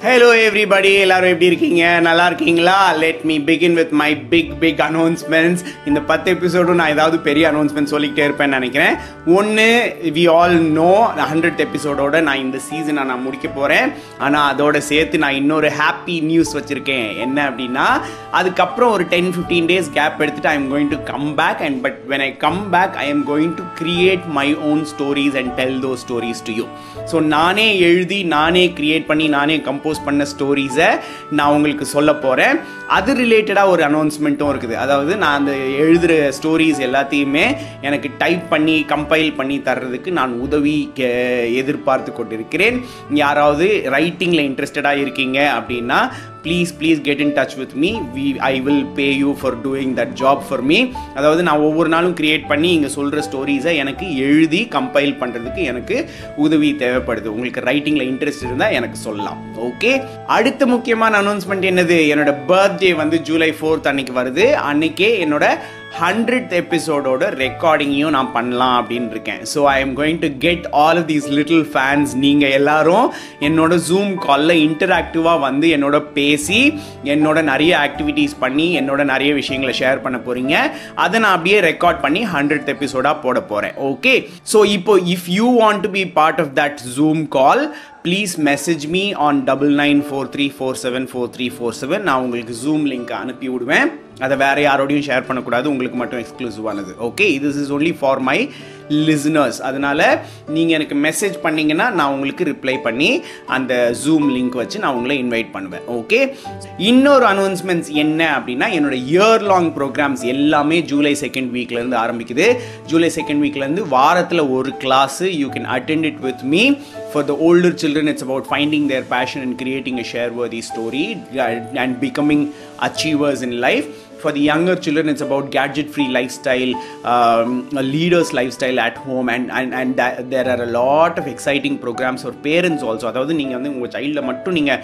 Hello everybody எல்லாரும் எப்படி இருக்கீங்க நல்லா இருக்கீங்களா let me begin with my big big announcements இந்த பத்து எபிசோடும் நான் ஏதாவது பெரிய அனௌன்ஸ்மெண்ட் சொல்லிக்கிட்டே இருப்பேன்னு நினைக்கிறேன் ஒன்று வி ஆல் நோ ஹண்ட்ரட் எபிசோடோட நான் இந்த சீசனை நான் முடிக்க போகிறேன் ஆனால் அதோட சேர்த்து நான் இன்னொரு ஹாப்பி நியூஸ் வச்சுருக்கேன் என்ன அப்படின்னா அதுக்கப்புறம் ஒரு டென் ஃபிஃப்டீன் டேஸ் கேப் எடுத்துட்டு I am going to come back and but when I come back I am going to create my own stories and tell those stories to you so நானே எழுதி நானே create பண்ணி நானே compose பண்ண ஸ்டோரிஸை நான் உங்களுக்கு சொல்ல போகிறேன் அது ரிலேட்டடாக ஒரு அனௌன்ஸ்மெண்ட்டும் இருக்குது அதாவது நான் அந்த எழுதுகிற ஸ்டோரிஸ் எல்லாத்தையுமே எனக்கு டைப் பண்ணி கம்பைல் பண்ணி தர்றதுக்கு நான் உதவி கே- எதிர்பார்த்து கொண்டிருக்கிறேன் யாராவது ரைட்டிங்கில் இன்ட்ரெஸ்டடாக இருக்கீங்க அப்படின்னா please please get in touch with me we I will pay you for doing that job for me அதாவது நான் ஒவ்வொரு நாளும் கிரியேட் பண்ணி இங்கே சொல்கிற ஸ்டோரிஸை எனக்கு எழுதி கம்பைல் பண்ணுறதுக்கு எனக்கு உதவி தேவைப்படுது உங்களுக்கு ரைட்டிங்கில் இன்ட்ரெஸ்ட் இருந்தால் எனக்கு சொல்லலாம் ஓகே அடுத்த முக்கியமான அனௌன்ஸ்மெண்ட் என்னது என்னோட பர்த்டே வந்து ஜூலை ஃபோர்த் அன்னைக்கு வருது அன்னைக்கே என்னோட ஹண்ட்ரட் எபிசோடோட ரெக்கார்டிங்கையும் நான் பண்ணலாம் அப்படின்னு இருக்கேன் so I am going to get all of these little fans நீங்கள் எல்லாரும் என்னோட ஜூம் காலில் இன்டராக்டிவாக வந்து என்னோட பேசி என்னோட நிறைய ஆக்டிவிட்டீஸ் பண்ணி என்னோட நிறைய விஷயங்களை ஷேர் பண்ண போகிறீங்க அதை நான் அப்படியே ரெக்கார்ட் பண்ணி ஹண்ட்ரட் எபிசோடாக போட போகிறேன் ஓகே ஸோ இப்போ if you want to be part of that zoom call please message me on double nine four three four seven four three four seven நான் உங்களுக்கு ஜூம் லிங்க் அனுப்பி விடுவேன் அதை வேற யாரோடையும் ஷேர் பண்ணக்கூடாது உங்களுக்கு மட்டும் எக்ஸ்க்ளூசிவானது okay this is only for my listeners அதனால நீங்கள் எனக்கு மெசேஜ் பண்ணீங்கன்னா நான் உங்களுக்கு ரிப்ளை பண்ணி அந்த ஜூம் லிங்க் வச்சு நான் உங்களை இன்வைட் பண்ணுவேன் ஓகே இன்னொரு அனௌன்ஸ்மெண்ட்ஸ் என்ன அப்படின்னா என்னோட இயர் லாங் ப்ரோக்ராம்ஸ் எல்லாமே ஜூலை செகண்ட் வீக்லேருந்து ஆரம்பிக்குது ஜூலை செகண்ட் வீக்லேருந்து வாரத்தில் ஒரு class you can attend it with me for the older children it's about finding their passion and creating a share worthy story uh, and becoming achievers in life for the younger children it's about gadget free lifestyle um, a leader's lifestyle at home and and, and that, there are a lot of exciting programs for parents also அதாவது நீங்கள் வந்து உங்கள் சைல்டில் மட்டும் நீங்கள்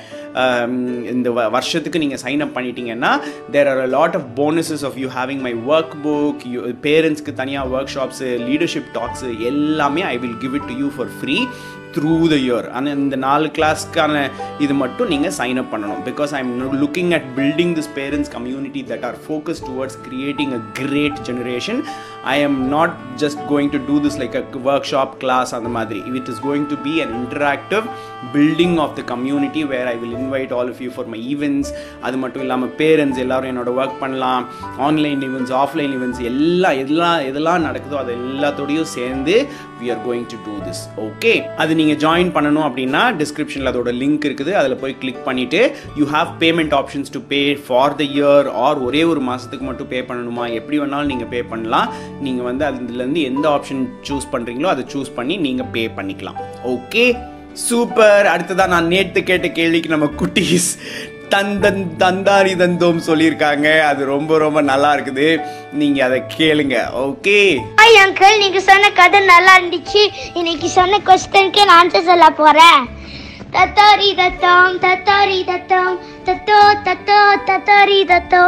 இந்த வ- வருஷத்துக்கு நீங்கள் சைன் அப் பண்ணிட்டீங்கன்னா there are a lot of bonuses of you having my work book you பேரண்ட்ஸ்க்கு தனியாக ஒர்க் ஷாப்ஸு லீடர்ஷிப் டாக்ஸு எல்லாமே I will give it to you for free through the year ஆனால் இந்த நாலு கிளாஸ்க்கான இது மட்டும் நீங்கள் சைன் அப் பண்ணணும் because I am looking at building this parents community that are focus towards creating a great generation I am not just going to do this like a workshop class அந்த மாதிரி it is going to be an interactive building of the community where I will invite all of you for my events அது மட்டும் இல்லாமல் parents எல்லாரும் என்னோட work பண்ணலாம் online events offline events எல்லாம் எல்லாம் எதெல்லாம் நடக்குதோ அது எல்லாத்தோடையும் சேர்ந்து we are going to do this okay அது நீங்கள் ஜாயின் பண்ணணும் அப்படின்னா டிஸ்கிரிப்ஷனில் அதோட லிங்க் இருக்குது அதில் போய் கிளிக் பண்ணிவிட்டு you have payment options to pay for the year or ஒரே ஒரு மாதத்துக்கு மட்டும் பே பண்ணணுமா எப்படி வேணாலும் நீங்கள் பே பண்ணலாம் நீங்கள் வந்து அதுலேருந்து எந்த ஆப்ஷன் சூஸ் பண்ணுறீங்களோ அதை சூஸ் பண்ணி நீங்கள் பே பண்ணிக்கலாம் ஓகே சூப்பர் அடுத்ததான் நான் நேற்று கேட்ட கேள்விக்கு நம்ம குட்டீஸ் தந்தன் தந்தாரி தந்தோம் சொல்லியிருக்காங்க அது ரொம்ப ரொம்ப நல்லா இருக்குது நீங்கள் அதை கேளுங்க ஓகே ஹாய் அங்கிள் நீங்க சொன்ன கதை நல்லா இருந்துச்சு இன்னைக்கு சொன்ன கொஸ்டினுக்கு நான் ஆன்சர் சொல்ல போறேன் தத்தாரி தத்தம் தத்தாரி தத்தம் தத்தோ தத்தோ தத்தாரி தத்தோ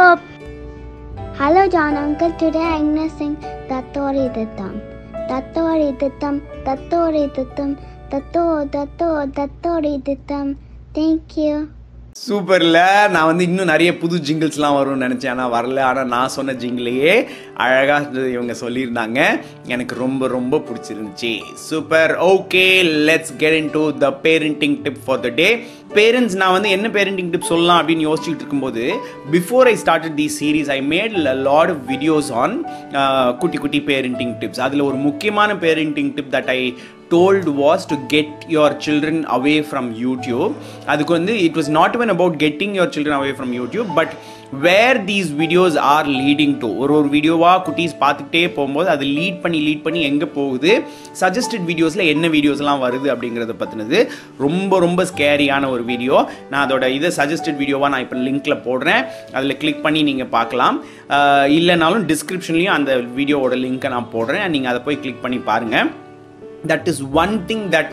Hello John uncle today I'm gonna sing தத்தோரி தத்தம் தத்தோரி தத்தம் தத்தோரி தத்தம் தத்தோ தத்தோ தத்தோரி தத்தம் Thank you சூப்பர்ல நான் வந்து இன்னும் நிறைய புது ஜிங்கிள்ஸ்லாம் வரும்னு நினச்சேன் ஆனால் வரல ஆனால் நான் சொன்ன ஜிங்கிளையே அழகாக இவங்க சொல்லியிருந்தாங்க எனக்கு ரொம்ப ரொம்ப பிடிச்சிருந்துச்சு super okay let's get into the parenting tip for the day parents நான் வந்து என்ன பேரண்டிங் டிப் சொல்லலாம் அப்படின்னு யோசிச்சுட்டு இருக்கும்போது before I started the series I made lot of videos on குட்டி குட்டி பேரண்டிங் டிப்ஸ் அதில் ஒரு முக்கியமான parenting tip that I told was to get your children away from YouTube அதுக்கு வந்து it was not even about getting your children away from YouTube but where these videos are leading to ஒரு ஒரு வீடியோவாக குட்டீஸ் பார்த்துக்கிட்டே போகும்போது அது lead பண்ணி லீட் பண்ணி எங்கே போகுது சஜஸ்டட் வீடியோஸில் என்ன வீடியோஸ்லாம் வருது அப்படிங்கிறத பற்றினது ரொம்ப ரொம்ப ஸ்கேரியான ஒரு வீடியோ நான் அதோட இதை சஜஸ்டட் வீடியோவாக நான் இப்போ லிங்க்கில் போடுறேன் அதில் கிளிக் பண்ணி நீங்கள் பார்க்கலாம் ஆஹ் இல்லைனாலும் டிஸ்கிரிப்ஷன்லேயும் அந்த வீடியோவோட லிங்க்கை நான் போடுறேன் நீங்கள் அதை போய் கிளிக் பண்ணி பாருங்கள் that is one thing that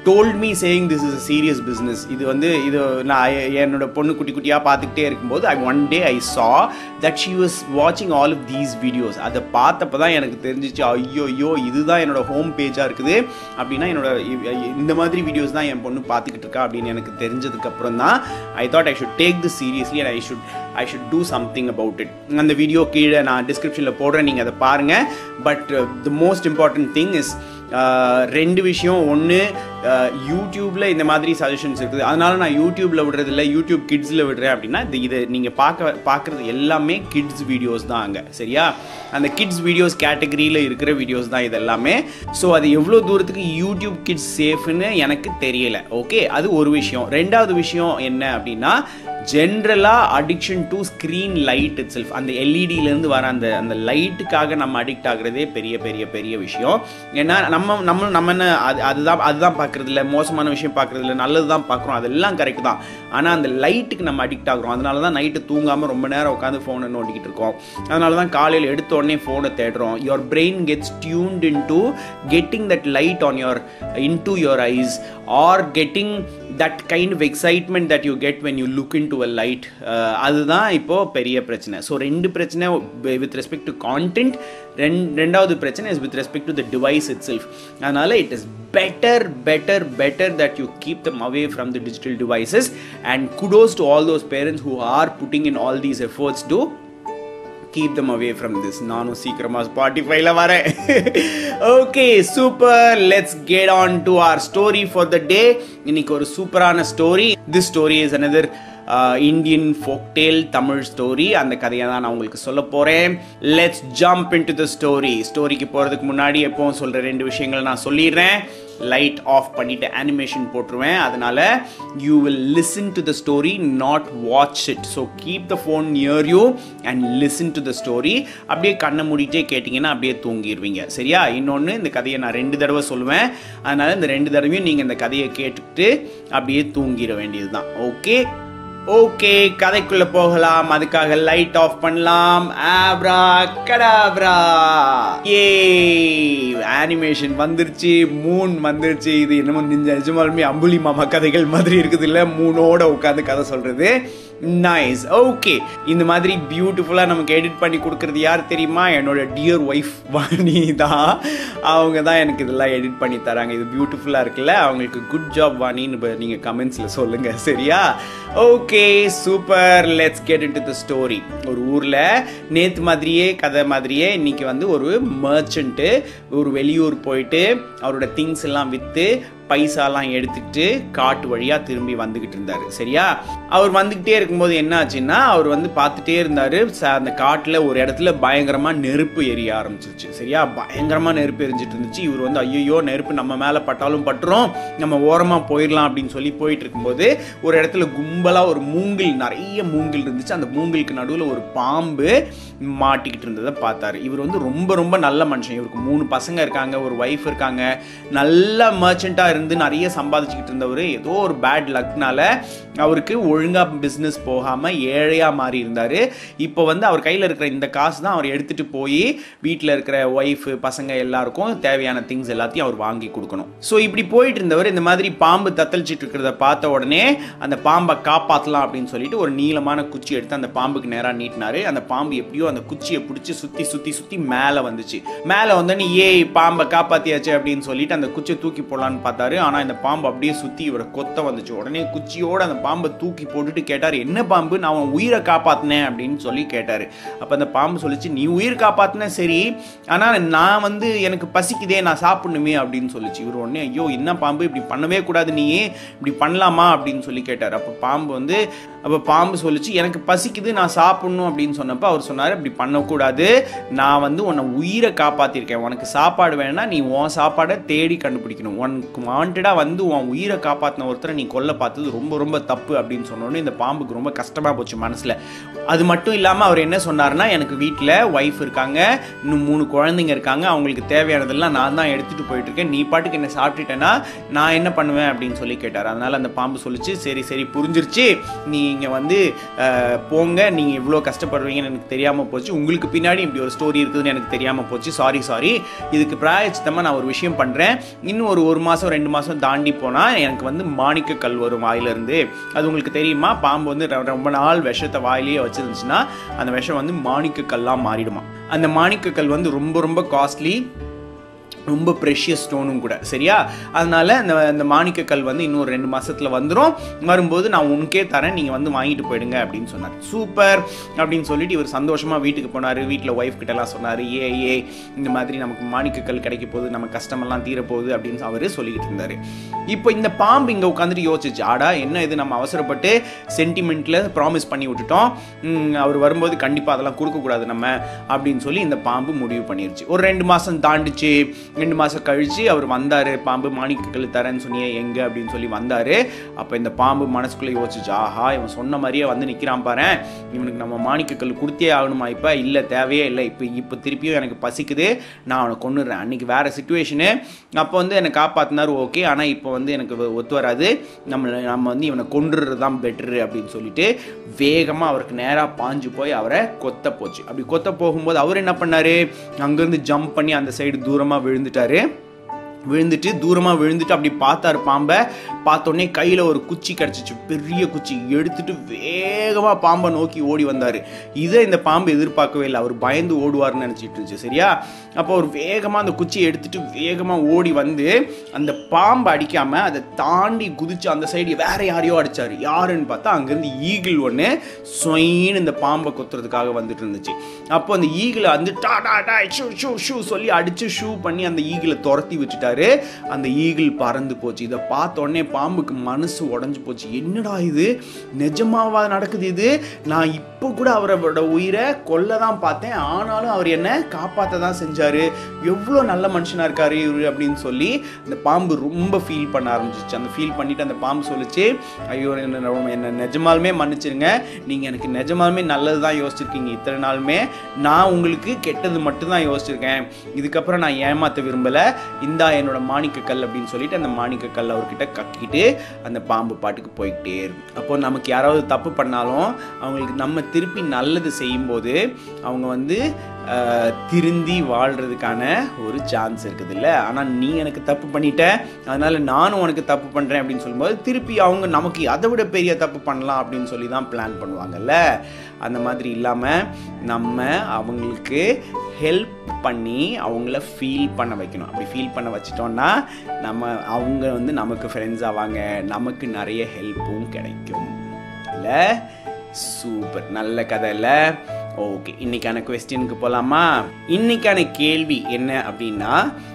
told me saying this is a serious business இது வந்து இது நான் எ- என்னோட பொண்ணு குட்டி குட்டியாக பார்த்துக்கிட்டே இருக்கும்போது ஐ one day I saw that she was வாட்சிங் ஆல் ஆஃப் தீஸ் வீடியோஸ் அதை பார்த்தப்ப தான் எனக்கு தெரிஞ்சிச்சு ஐயோ ஐயோ இதுதான் என்னோட ஹோம் பேஜாக இருக்குது அப்படின்னா என்னோட இ- இந்த மாதிரி வீடியோஸ் தான் என் பொண்ணு பார்த்துக்கிட்டு இருக்கா அப்படின்னு எனக்கு தெரிஞ்சதுக்கு அப்புறம் தான் I thought I should take this seriously and I should I should do something about it அந்த வீடியோ கீழே நான் டிஸ்கிரிப்ஷனில் போடுறேன் நீங்கள் அதை பாருங்கள் but the most important thing is ரெண்டு விஷயம் ஒன்று யூடியூப்பில் இந்த மாதிரி சஜஷன்ஸ் இருக்குது அதனால நான் யூடியூப்பில் விடுறதில்ல யூடியூப் கிட்ஸில் விடுறேன் அப்படின்னா இது இதை நீங்கள் பார்க்க பார்க்குறது எல்லாமே கிட்ஸ் வீடியோஸ் தான் அங்கே சரியா அந்த கிட்ஸ் வீடியோஸ் கேட்டகரியில் இருக்கிற வீடியோஸ் தான் இது எல்லாமே ஸோ அது எவ்வளோ தூரத்துக்கு யூடியூப் கிட்ஸ் சேஃப்னு எனக்கு தெரியல ஓகே அது ஒரு விஷயம் ரெண்டாவது விஷயம் என்ன அப்படின்னா ஜென்ரலாக addiction to screen light itself அந்த எல்இடியிலேருந்து வர அந்த அந்த லைட்டுக்காக நம்ம அடிக்ட் ஆகுறதே பெரிய பெரிய பெரிய விஷயம் ஏன்னா நம்ம நம்ம நம்ம என்ன அது அதுதான் அதுதான் பார்க்குறது இல்லை மோசமான விஷயம் பார்க்குறது இல்லை நல்லது தான் பார்க்குறோம் அதெல்லாம் கரெக்ட் தான் ஆனால் அந்த லைட்டுக்கு நம்ம அடிக்ட் ஆகுறோம் அதனால தான் நைட்டு தூங்காமல் ரொம்ப நேரம் உட்காந்து ஃபோனை நோண்டிக்கிட்டு இருக்கோம் அதனால தான் காலையில் எடுத்த உடனே ஃபோனை தேடுறோம் your brain gets tuned into getting that light on your into your eyes are getting that kind of excitement that you get when you look into a light அதுதான் இப்போ பெரிய பிரச்சனை so ரெண்டு பிரச்சனை with respect to content ரெண் ரெண்டாவது பிரச்சனை is with respect to the device itself அதனால it is better better better that you keep them away from the digital devices and kudos to all those parents who are putting in all these efforts to keep them away from this நானும் சீக்கிரமா ஸ்பாட்டிஃபைல வரேன் okay super let's get on to our story for the day இன்னைக்கு ஒரு சூப்பரான ஸ்டோரி this story is another Indian ஃபோக்டேல் Tamil story அந்த கதையை தான் நான் உங்களுக்கு சொல்ல போகிறேன் let's jump into the story ஸ்டோரிக்கு போகிறதுக்கு முன்னாடி எப்பவும் சொல்கிற ரெண்டு விஷயங்கள் நான் சொல்லிடுறேன் லைட் ஆஃப் பண்ணிட்டு அனிமேஷன் போட்டுருவேன் அதனால you will listen to the story not watch it so keep the phone near you and listen to the story அப்படியே கண்ணை மூடிட்டே கேட்டிங்கன்னா அப்படியே தூங்கிடுவீங்க சரியா இன்னொன்று இந்த கதையை நான் ரெண்டு தடவை சொல்லுவேன் அதனால இந்த ரெண்டு தடவையும் நீங்கள் இந்த கதையை கேட்டுட்டு அப்படியே தூங்கிட வேண்டியது தான் ஓகே ஓகே கதைக்குள்ள போகலாம் அதுக்காக லைட் ஆஃப் பண்ணலாம் ஆப்ரா கடாப்ரா ஏ அனிமேஷன் வந்துருச்சு மூன் வந்துருச்சு இது என்னமோ நிஞ்ச நிஜமாலுமே அம்புலி மாமா கதைகள் மாதிரி இருக்குது இல்ல மூணோட உட்காந்து கதை சொல்றது நைஸ் ஓகே இந்த மாதிரி பியூட்டிஃபுல்லாக நமக்கு எடிட் பண்ணி கொடுக்கறது யார் தெரியுமா என்னோட டியர் ஒய்ஃப் வாணி தான் அவங்க தான் எனக்கு இதெல்லாம் எடிட் பண்ணி தராங்க இது பியூட்டிஃபுல்லாக இருக்குல்ல அவங்களுக்கு குட் ஜாப் வாணின்னு நீங்கள் கமெண்ட்ஸில் சொல்லுங்கள் சரியா okay super let's get into the story ஒரு ஊரில் நேற்று மாதிரியே கதை மாதிரியே இன்னைக்கு வந்து ஒரு மர்ச்சன்ட்டு ஒரு வெளியூர் போயிட்டு அவரோட திங்ஸ் எல்லாம் விற்று பைசாலாம் எடுத்துக்கிட்டு காட்டு வழியாக திரும்பி வந்துக்கிட்டு இருந்தார் சரியா அவர் வந்துக்கிட்டே இருக்கும்போது என்ன ஆச்சுன்னா அவர் வந்து பார்த்துட்டே இருந்தார் அந்த காட்டில் ஒரு இடத்துல பயங்கரமாக நெருப்பு எரிய ஆரம்பிச்சிருச்சு சரியா பயங்கரமாக நெருப்பு எரிஞ்சிட்டு இருந்துச்சு இவர் வந்து ஐயோ நெருப்பு நம்ம மேலே பட்டாலும் பட்டுரும் நம்ம ஓரமாக போயிடலாம் அப்படின்னு சொல்லி போயிட்டு இருக்கும்போது ஒரு இடத்துல கும்பலாக ஒரு மூங்கில் நிறைய மூங்கில் இருந்துச்சு அந்த மூங்கிலுக்கு நடுவில் ஒரு பாம்பு மாட்டிக்கிட்டு இருந்ததை பார்த்தாரு இவர் வந்து ரொம்ப ரொம்ப நல்ல மனுஷன் இவருக்கு மூணு பசங்க இருக்காங்க ஒரு ஒய்ஃப் இருக்காங்க நல்ல மர்ச்செண்ட்டாக இருந்து நிறைய சம்பாதிச்சுக்கிட்டு இருந்தவர் ஏதோ ஒரு பேட் லக்னால அவருக்கு ஒழுங்காக பிஸ்னஸ் போகாமல் ஏழையாக மாறி இருந்தார் இப்போ வந்து அவர் கையில் இருக்கிற இந்த காசு தான் அவர் எடுத்துகிட்டு போய் வீட்டில் இருக்கிற ஒய்ஃபு பசங்க எல்லாருக்கும் தேவையான திங்ஸ் எல்லாத்தையும் அவர் வாங்கி கொடுக்கணும் ஸோ இப்படி போயிட்டு இருந்தவர் இந்த மாதிரி பாம்பு தத்தளிச்சிட்டு இருக்கிறத பார்த்த உடனே அந்த பாம்பை காப்பாற்றலாம் அப்படின்னு சொல்லிட்டு ஒரு நீளமான குச்சி எடுத்து அந்த பாம்புக்கு நேராக நீட்டினாரு அந்த பாம்பு எப்படியோ அந்த குச்சியை பிடிச்சி சுற்றி சுற்றி சுற்றி மேலே வந்துச்சு மேலே வந்தோடனே ஏய் பாம்பை காப்பாற்றியாச்சு அப்படின்னு சொல்லிட்டு அந்த குச்சியை தூக்கி போடலான்னு பார்த்தாரு ஆனால் இந்த பாம்பு அப்படியே சுற்றி இவரை கொத்த வந்துச்சு உடனே குச்சியோட அந்த பாம்பை தூக்கி போட்டுட்டு கேட்டார் என்ன பாம்பு நான் உன் உயிரை காப்பாற்றினேன் அப்படின்னு சொல்லி கேட்டார் அப்போ அந்த பாம்பு சொல்லிச்சு நீ உயிர் காப்பாற்றின சரி ஆனால் நான் வந்து எனக்கு பசிக்குதே நான் சாப்பிடணுமே அப்படின்னு சொல்லிச்சு இவர் உடனே ஐயோ என்ன பாம்பு இப்படி பண்ணவே கூடாது நீ இப்படி பண்ணலாமா அப்படின்னு சொல்லி கேட்டார் அப்போ பாம்பு வந்து அப்போ பாம்பு சொல்லிச்சு எனக்கு பசிக்குது நான் சாப்பிடணும் அப்படின்னு சொன்னப்போ அவர் சொன்னார் இப்படி பண்ணக்கூடாது நான் வந்து உன்னை உயிரை காப்பாற்றிருக்கேன் உனக்கு சாப்பாடு வேணா நீ உன் சாப்பாடை தேடி கண்டுபிடிக்கணும் உனக்கு வாண்டடாக வந்து உன் உயிரை காப்பாற்றின ஒருத்தரை நீ கொல்ல பார்த்தது ரொம்ப ரொம்ப தப்பு அப்படின்னு சொன்னோன்னே இந்த பாம்புக்கு ரொம்ப கஷ்டமாக போச்சு மனசில் அது மட்டும் இல்லாமல் அவர் என்ன சொன்னார்னா எனக்கு வீட்டில் ஒய்ஃப் இருக்காங்க இன்னும் மூணு குழந்தைங்க இருக்காங்க அவங்களுக்கு தேவையானதெல்லாம் நான் தான் எடுத்துகிட்டு போயிட்டு இருக்கேன் நீ பாட்டுக்கு என்ன சாப்பிட்டுட்டேன்னா நான் என்ன பண்ணுவேன் அப்படின்னு சொல்லி கேட்டார் அதனால் அந்த பாம்பு சொல்லிச்சு சரி சரி புரிஞ்சிருச்சு நீங்கள் வந்து அஹ், போங்க நீங்கள் இவ்வளோ கஷ்டப்படுவீங்கன்னு எனக்கு தெரியாமல் போச்சு உங்களுக்கு பின்னாடி இப்படி ஒரு ஸ்டோரி இருக்குதுன்னு எனக்கு தெரியாமல் போச்சு சாரி சாரி இதுக்கு பிராயச்சித்தமாக நான் ஒரு விஷயம் பண்ணுறேன் இன்னும் ஒரு ஒரு மாதம் ரெண்டு ரெண்டு மாதம் தாண்டி போனால் எனக்கு வந்து மாணிக்க கல் வரும் வாயிலிருந்து அது உங்களுக்கு தெரியுமா பாம்பு வந்து ரொ- ரொம்ப நாள் விஷத்தை வாயிலேயே வச்சிருந்துச்சுன்னா அந்த விஷம் வந்து மாணிக்க கல்லாக மாறிடுமா அந்த மாணிக்க கல் வந்து ரொம்ப ரொம்ப காஸ்ட்லி ரொம்ப ப்ரெஷியஸ் ஸ்டோனும் கூட சரியா அதனால அந்த அந்த மாணிக்க கல் வந்து இன்னொரு ரெண்டு மாசத்துல வந்துடும் வரும்போது நான் உனக்கே தரேன் நீங்கள் வந்து வாங்கிட்டு போயிடுங்க அப்படின்னு சொன்னார் சூப்பர் அப்படின்னு சொல்லிட்டு இவர் சந்தோஷமாக வீட்டுக்கு போனார் வீட்டில் ஒய்ஃப் கிட்டலாம் சொன்னார் ஏ ஏ இந்த மாதிரி நமக்கு மாணிக்க கல் கிடைக்க போகுது நம்ம கஷ்டமெல்லாம் தீரப்போகுது அப்படின்னு அவர் சொல்லிக்கிட்டு இருந்தார் இப்போ இந்த பாம்பு இங்கே உட்காந்துட்டு யோசிச்சு ஆடா என்ன இது நம்ம அவசரப்பட்டு சென்டிமெண்ட்டில் ப்ராமிஸ் பண்ணி விட்டுட்டோம் ம், அவர் வரும்போது கண்டிப்பாக அதெல்லாம் கொடுக்கக்கூடாது நம்ம அப்படின்னு சொல்லி இந்த பாம்பு முடிவு பண்ணிருச்சு ஒரு ரெண்டு மாதம் தாண்டிச்சு ரெண்டு மாதம் கழிச்சு அவர் வந்தார் பாம்பு மாணிக்கக்கல் தரேன்னு சொன்னியே எங்கே அப்படின்னு சொல்லி வந்தார் அப்போ இந்த பாம்பு மனசுக்குள்ளே யோசிச்சு ஆஹா இவன் சொன்ன மாதிரியே வந்து நிற்கிறான் பாரு இவனுக்கு நம்ம மாணிக்கக்கல் கொடுத்தே ஆகணுமா இப்போ இல்லை தேவையே இல்லை இப்போ இப்போ திருப்பியும் எனக்கு பசிக்குது நான் அவனை கொண்டுடுறேன் அன்றைக்கி வேறு சுச்சுவேஷனு அப்போ வந்து என்னை காப்பாற்றினார் ஓகே ஆனால் இப்போ வந்து எனக்கு ஒ- ஒத்து வராது நம்ம நம்ம வந்து இவனை கொண்டுறது தான் பெட்ரு அப்படின்னு சொல்லிட்டு வேகமாக அவருக்கு நேராக பாஞ்சு போய் அவரை கொத்த போச்சு அப்படி கொத்த போகும்போது அவர் என்ன பண்ணாரு அங்கேருந்து ஜம்ப் பண்ணி அந்த சைடு தூரமாக விழுந்துட்டாரு விழுந்துட்டு தூரமாக விழுந்துட்டு அப்படி பார்த்தாரு பாம்பை பார்த்தோன்னே கையில் ஒரு குச்சி கிடச்சிச்சு பெரிய குச்சி எடுத்துட்டு வேகமாக பாம்பை நோக்கி ஓடி வந்தார் இதை இந்த பாம்பு எதிர்பார்க்கவே இல்லை அவர் பயந்து ஓடுவார்னு நினச்சிட்டு இருந்துச்சு சரியா அப்போ அவர் வேகமாக அந்த குச்சியை எடுத்துட்டு வேகமாக ஓடி வந்து அந்த பாம்பை அடிக்காமல் அதை தாண்டி குதிச்சு அந்த சைடு வேற யாரையோ அடிச்சார் யாருன்னு பார்த்தா அங்கேருந்து ஈகிள் ஒன்று சொயின்னு இந்த பாம்பை கொத்துறதுக்காக வந்துட்டு இருந்துச்சு அப்போ அந்த ஈகிளை வந்து டா டா டா ஷூ ஷூ ஷூ சொல்லி அடிச்சு ஷூ பண்ணி அந்த ஈகிளை துரத்தி விட்டுட்டாரு அந்த ஈகிள் பறந்து போச்சு இதை பார்த்த உடனே பாம்புக்கு மனசு உடஞ்சு போச்சு என்னடா இது நிஜமாவா நடக்குது இது நான் இப்போ கூட அவரோட உயிரை கொல்ல தான் பார்த்தேன் ஆனாலும் அவர் என்ன காப்பாற்ற தான் செஞ்சாரு எவ்வளோ நல்ல மனுஷனா இருக்காரு இவரு அப்படின்னு சொல்லி அந்த பாம்பு ரொம்ப ஃபீல் பண்ண ஆரம்பிச்சிச்சு அந்த ஃபீல் பண்ணிட்டு அந்த பாம்பு சொல்லுச்சு ஐயோ என்ன ரொம்ப- என்ன நிஜமாலுமே மன்னிச்சிருங்க நீங்கள் எனக்கு நிஜமாலுமே நல்லது தான் யோசிச்சிருக்கீங்க இத்தனை நாளுமே நான் உங்களுக்கு கெட்டது மட்டும்தான் யோசிச்சிருக்கேன் இதுக்கப்புறம் நான் ஏமாற்ற விரும்பலை இந்தா என்னோட மாணிக்க கல் அப்படின்னு சொல்லிட்டு அந்த மாணிக்க கல் அவர்கிட்ட கக்கிட்டு அந்த பாம்பு பாட்டுக்கு போய்கிட்டே இருக்கும் அப்போ நமக்கு யாராவது தப்பு பண்ணாலும் அவங்களுக்கு நம்ம திருப்பி நல்லது செய்யும்போது அவங்க வந்து ஆஹ், திருந்தி வாழ்கிறதுக்கான ஒரு சான்ஸ் இருக்குது இல்லை ஆனால் நீ எனக்கு தப்பு பண்ணிட்ட அதனால நானும் உனக்கு தப்பு பண்ணுறேன் அப்படின்னு சொல்லும்போது திருப்பி அவங்க நமக்கு அதை விட பெரிய தப்பு பண்ணலாம் அப்படின்னு சொல்லி தான் பிளான் பண்ணுவாங்கல்ல அந்த மாதிரி இல்லாமல் நம்ம அவங்களுக்கு ஹெல்ப் பண்ணி அவங்கள ஃபீல் பண்ண வைக்கணும் அப்படி ஃபீல் பண்ண வச்சிட்டோம்னா நம்ம அவங்க வந்து நமக்கு ஃப்ரெண்ட்ஸ் ஆவாங்க நமக்கு நிறைய ஹெல்ப்பும் கிடைக்கும் இல்லை சூப்பர் நல்ல கதை இல்லை ஓகே இன்னைக்கான கொஸ்டினுக்கு போகலாமா இன்னைக்கான கேள்வி என்ன அப்படின்னா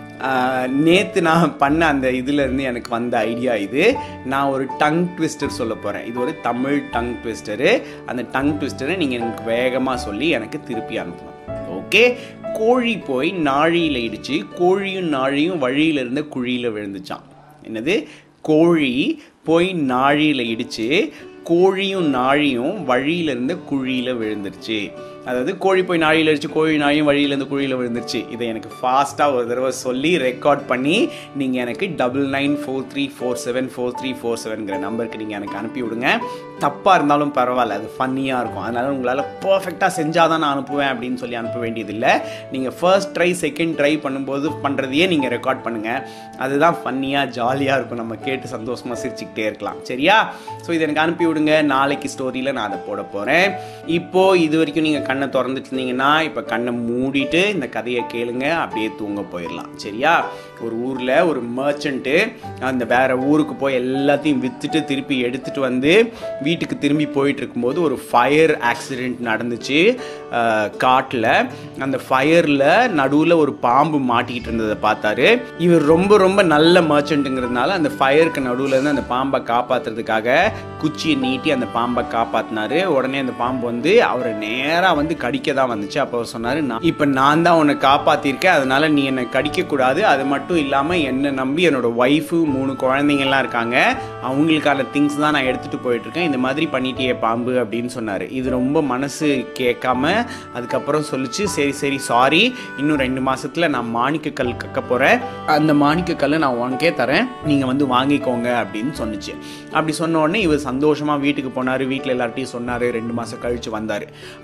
நேற்று நான் பண்ண அந்த இதுலேருந்து எனக்கு வந்த ஐடியா இது நான் ஒரு டங் ட்விஸ்டர் சொல்ல போகிறேன் இது ஒரு தமிழ் டங் ட்விஸ்டரு அந்த டங் ட்விஸ்டரை நீங்கள் எனக்கு வேகமாக சொல்லி எனக்கு திருப்பி அனுப்பணும் ஓகே கோழி போய் நாழியில் இடிச்சு கோழியும் நாழியும் வழியில இருந்த குழியில் விழுந்துச்சான் என்னது கோழி போய் நாழியில் இடிச்சு கோழியும் நாழியும் வழியில இருந்த குழியில் விழுந்துருச்சு அதாவது கோழி போய் நாழியில் அடிச்சு கோழி நாழியும் வழியில இருந்து குழியில் விழுந்துருச்சு இதை எனக்கு ஃபாஸ்ட்டாக ஒரு தடவை சொல்லி ரெக்கார்ட் பண்ணி நீங்கள் எனக்கு double nine four three four seven four three four செவன்கிற நம்பருக்கு நீங்கள் எனக்கு அனுப்பி விடுங்க தப்பாக இருந்தாலும் பரவாயில்ல அது ஃபன்னியாக இருக்கும் அதனால உங்களால் பர்ஃபெக்டாக செஞ்சால் தான் நான் அனுப்புவேன் அப்படின்னு சொல்லி அனுப்ப வேண்டியதில்லை நீங்கள் ஃபர்ஸ்ட் ட்ரை செகண்ட் ட்ரை பண்ணும்போது பண்ணுறதையே நீங்கள் ரெக்கார்ட் பண்ணுங்கள் அதுதான் ஃபன்னியாக ஜாலியாக இருக்கும் நம்ம கேட்டு சந்தோஷமாக சிரிச்சுக்கிட்டே இருக்கலாம் சரியா ஸோ இதை எனக்கு அனுப்பி விடுங்க நாளைக்கு ஸ்டோரியில் நான் அதை போட போகிறேன் இப்போது இது வரைக்கும் நீங்கள் கண்ணை திறந்துட்டு இருந்தீங்கன்னா இப்போ கண்ணை மூடிட்டு இந்த கதையை கேளுங்க அப்படியே தூங்க போயிடலாம் சரியா ஒரு ஊரில் ஒரு மர்ச்சன்ட்டு அந்த வேற ஊருக்கு போய் எல்லாத்தையும் விற்றுட்டு திருப்பி எடுத்துட்டு வந்து வீட்டுக்கு திரும்பி போயிட்டு இருக்கும்போது ஒரு ஃபயர் ஆக்சிடெண்ட் நடந்துச்சு காட்டில் அந்த ஃபயரில் நடுவில் ஒரு பாம்பு மாட்டிக்கிட்டு இருந்ததை பார்த்தாரு இவர் ரொம்ப ரொம்ப நல்ல மர்ச்சன்ட்டுங்கிறதுனால அந்த ஃபயருக்கு நடுவில் இருந்து அந்த பாம்பை காப்பாற்றுறதுக்காக குச்சியை நீட்டி அந்த பாம்பை காப்பாற்றினாரு உடனே அந்த பாம்பு வந்து அவரை நேராக வந்து கடிக்க தான் வந்துச்சு அப்போ அவர் சொன்னார் நான் இப்போ நான் தான் உன்னை காப்பாற்றிருக்கேன் அதனால நீ என்னை கடிக்கக்கூடாது அது மட்டும் இல்லாமல் என்னை நம்பி என்னோட ஒய்ஃபு மூணு குழந்தைங்கள்லாம் இருக்காங்க அவங்களுக்கான திங்ஸ் தான் நான் எடுத்துகிட்டு போயிட்டுருக்கேன் இந்த மாதிரி பண்ணிட்டியே பாம்பு அப்படின்னு சொன்னார் இது ரொம்ப மனசு கேட்காம அதுக்கப்புறம் சொல்லிச்சு சரி சரி சாரி இன்னும் ரெண்டு மாசத்துல நான் மாணிக்கக்கல் கக்க போகிறேன் அந்த மாணிக்கக்கல்லை நான் உனக்கே தரேன் நீங்கள் வந்து வாங்கிக்கோங்க அப்படின்னு சொன்னுச்சு அப்படி சொன்ன உடனே இவர் சந்தோஷமாக வீட்டுக்கு போனார் வீட்டில் எல்லார்ட்டையும் சொன்னார் ரெண்டு மாதம் கழித்து வந்தார் ஆனால் அதுக்கு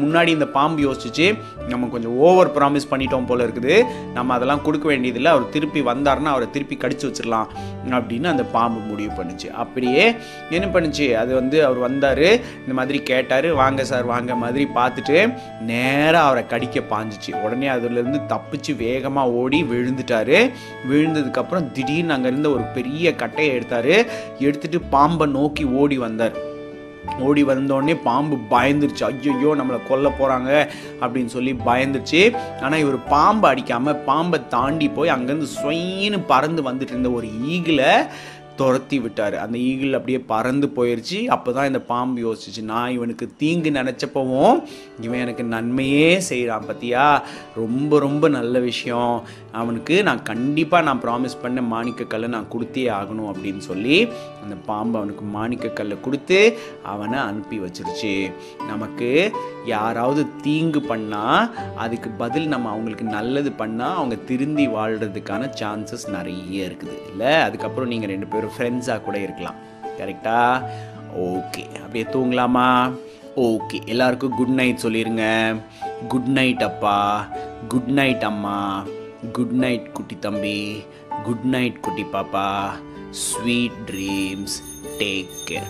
முன்னாடி இந்த பாம்பு யோசிச்சு நம்ம கொஞ்சம் ஓவர் ப்ராமிஸ் பண்ணிட்டோம் போல இருக்குது நம்ம அதெல்லாம் கொடுக்க வேண்டியதில்லை அவர் திருப்பி வந்தாருன்னா அவரை திருப்பி கடிச்சு வச்சிடலாம் அப்படின்னு அந்த பாம்பு முடிவு பண்ணுச்சு அப்படியே என்ன பண்ணுச்சு அது வந்து அவர் வந்தார் இந்த மாதிரி கேட்டார் வாங்க சார் வாங்க மாதிரி பார்த்துட்டு நேராக அவரை கடிக்க பாஞ்சிச்சு உடனே அதுலேருந்து தப்பிச்சு வேகமாக ஓடி விழுந்துட்டாரு விழுந்ததுக்கப்புறம் திடீர்னு அங்கேருந்து ஒரு பெரிய கட்டையை எடுத்தார் எடுத்துட்டு பாம்பை நோக்கி ஓடி வந்தார் ஓடி வந்தோடனே பாம்பு பயந்துருச்சு ஐயோ நம்மளை கொல்ல போகிறாங்க அப்படின்னு சொல்லி பயந்துருச்சு ஆனால் இவர் பாம்பை அடிக்காமல் பாம்பை தாண்டி போய் அங்கேருந்து ஸ்வயின்னு பறந்து வந்துட்டு இருந்த ஒரு ஈகிளை துரத்தி விட்டார் அந்த ஈகிள் அப்படியே பறந்து போயிடுச்சு அப்போ தான் இந்த பாம்பு யோசிச்சு நான் இவனுக்கு தீங்கு நினச்சப்பவும் இவன் எனக்கு நன்மையே செய்கிறான் பத்தியா ரொம்ப ரொம்ப நல்ல விஷயம் அவனுக்கு நான் கண்டிப்பாக நான் ப்ராமிஸ் பண்ண மாணிக்கக்கல்லை நான் கொடுத்தே ஆகணும் அப்படின்னு சொல்லி அந்த பாம்பு அவனுக்கு மாணிக்கக்கல்லை கொடுத்து அவனை அனுப்பி வச்சிருச்சு நமக்கு யாராவது தீங்கு பண்ணால் அதுக்கு பதில் நம்ம அவங்களுக்கு நல்லது பண்ணால் அவங்க திருந்தி வாழ்கிறதுக்கான சான்சஸ் நிறைய இருக்குது இல்லை அதுக்கப்புறம் நீங்கள் ரெண்டு பேரும் ஃப்ரெண்ட்ஸாக கூட இருக்கலாம் கரெக்டா ஓகே அப்படியே தூங்கலாமா ஓகே எல்லாருக்கும் குட் நைட் சொல்லிடுங்க குட் நைட் அப்பா குட் நைட் அம்மா குட் நைட் குட்டி தம்பி குட் நைட் குட்டி பாப்பா sweet dreams take care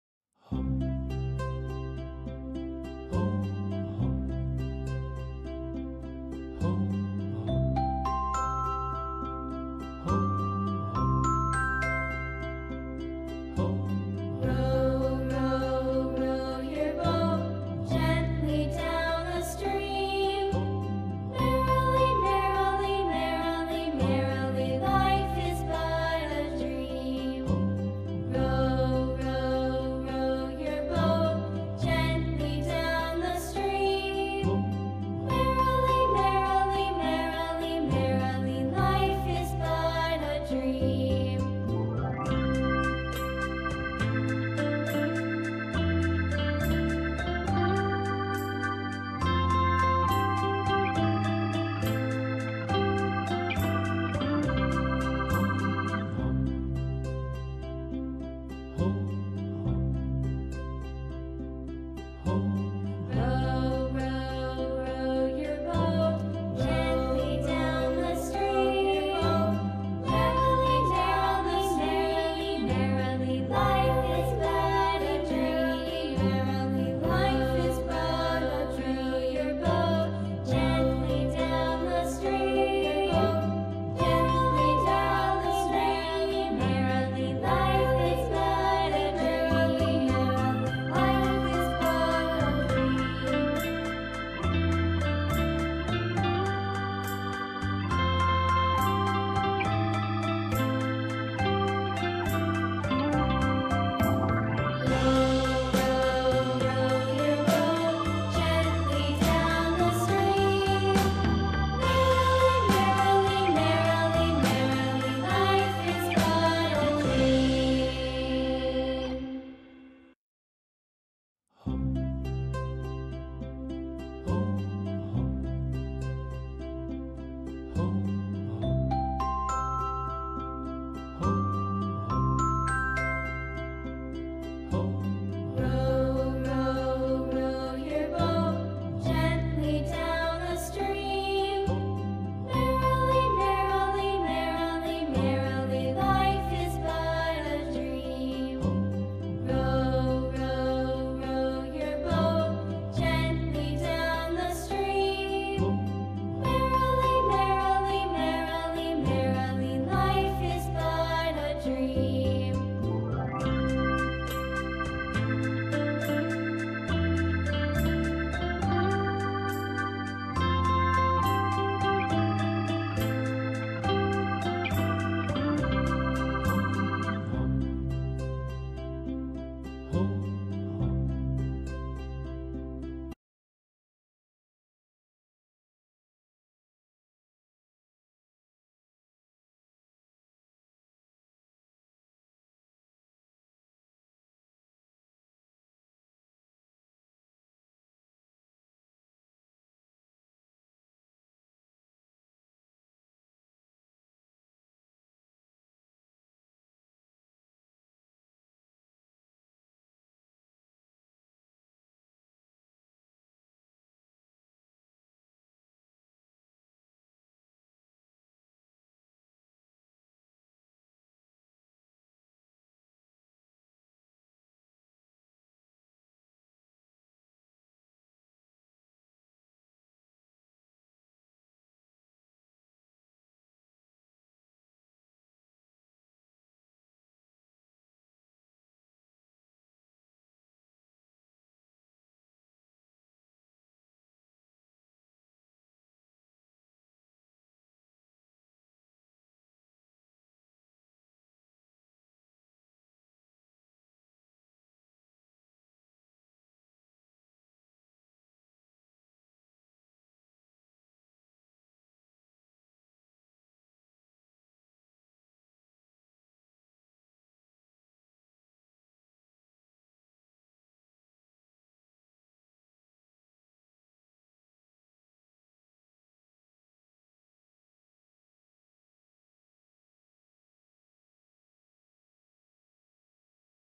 Row, row, row your boat gently down the stream. Merrily, merrily, merrily, merrily, life is but a dream. Row, row, row your boat gently down the stream. Merrily, merrily, merrily, merrily, life is but a dream. Row, row, row your boat gently down the stream. Merrily, merrily, merrily, merrily, life is but a dream. Merrily, life is but a dream. Your boat gently down the stream. Gently down the stream. Merrily, life is but a dream. Life is but a dream. Row, row, row your boat gently down the stream. Merrily, merrily, merrily, life is but a dream.